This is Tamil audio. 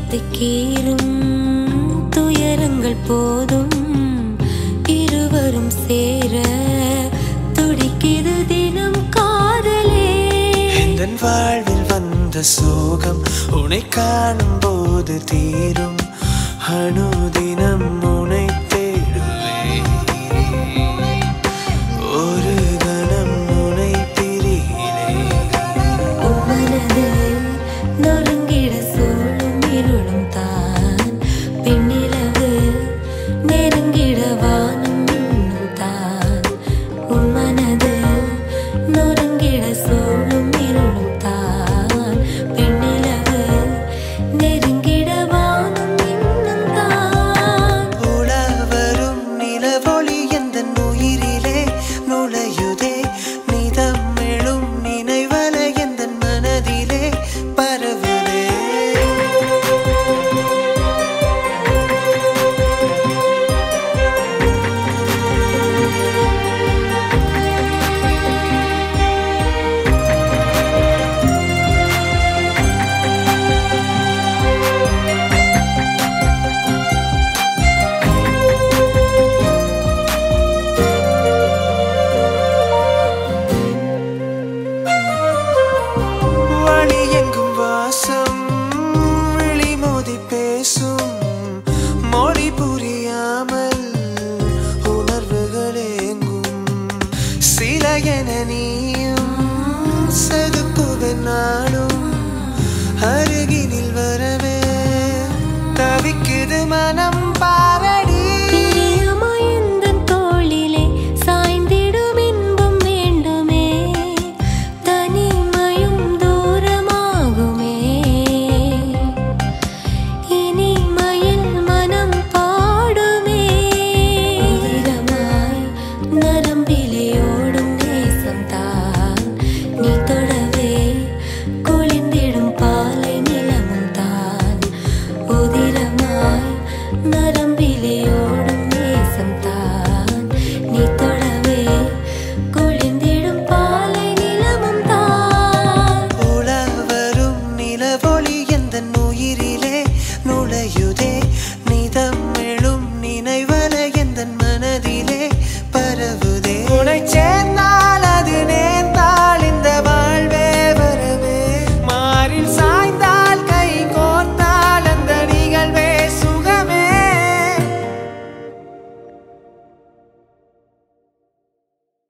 இதயத்தை கீறும் துயரங்கள் போதும் இருவரும் சேர துடிக்குது தினம் காதலே எந்தன் வாழ்வில் வந்த சோகம் உன்னை காணும் போது தீரும் அனுதினம் உன்னை தேடுவேன் ஒரு கணம் உன்னை பிரிகிறேன் உமனது நொறுங்கிட சூழும் இருளும் தான் பெண்ணிலவு நெருங்கிட வானம் இன்னும் தான் உமனது நொறுங்கிட சூழும் இருளும் தான் பெண்ணிலவு நெருங்கிட வானம் இன்னும் தான் உலவரும் நிலவொளி எந்த உயிரிலே நுழையுதே நிதம் எழும் நினைவல எந்த மனதிலே பரவுதே வழி எங்கும் வாசம் விழி மோதி பேசும் மொழி புரியாமல் உணர்வுகள் எங்கும் சில என நீயும் செதுக்குவன் நாளும் அருகினில் வரவே தவிக்குது மனம்